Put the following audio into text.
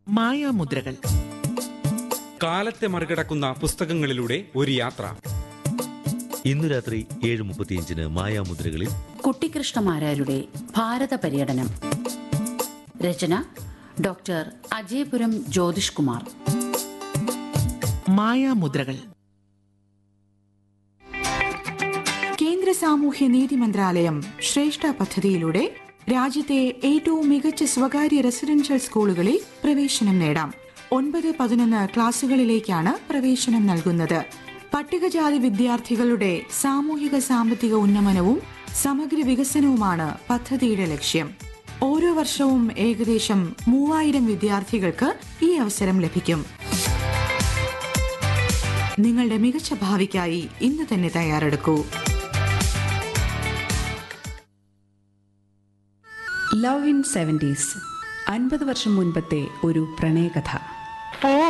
മായാമുദ്രകൾ കാലത്തെ മറികടക്കുന്ന പുസ്തകങ്ങളിലൂടെ ഒരു യാത്ര ഇന്നു രാത്രി ഏഴ് മുപ്പത്തിയഞ്ചിന് മായാമുദ്രകളിൽ കുട്ടിക്കൃഷ്ണമാരാരുടെ ഭാരത പര്യടനം രചന ഡോക്ടർ അജയപുരം ജ്യോതിഷ് കുമാർ മായാമുദ്രകൾ കേന്ദ്ര സാമൂഹ്യ നീതി മന്ത്രാലയം ശ്രേഷ്ഠ പദ്ധതിയിലൂടെ രാജ്യത്തെ ഏറ്റവും മികച്ച സ്വകാര്യ റെസിഡൻഷ്യൽ സ്കൂളുകളിൽ പ്രവേശനം നേടാം ഒൻപത് പതിനൊന്ന് ക്ലാസുകളിലേക്കാണ് പ്രവേശനം നൽകുന്നത് പട്ടികജാതി വിദ്യാർത്ഥികളുടെ സാമൂഹിക സാമ്പത്തിക ഉന്നമനവും സമഗ്ര വികസനവുമാണ് പദ്ധതിയുടെ ലക്ഷ്യം ഓരോ വർഷവും ഏകദേശം മൂവായിരം വിദ്യാർത്ഥികൾക്ക് ഈ അവസരം ലഭിക്കും നിങ്ങളുടെ മികച്ച ഭാവിക്കായി ഇന്ന് തന്നെ തയ്യാറെടുക്കൂ ലവ് ഇൻ സെവൻറ്റീസ് അൻപത് വർഷം മുൻപത്തെ ഒരു പ്രണയകഥ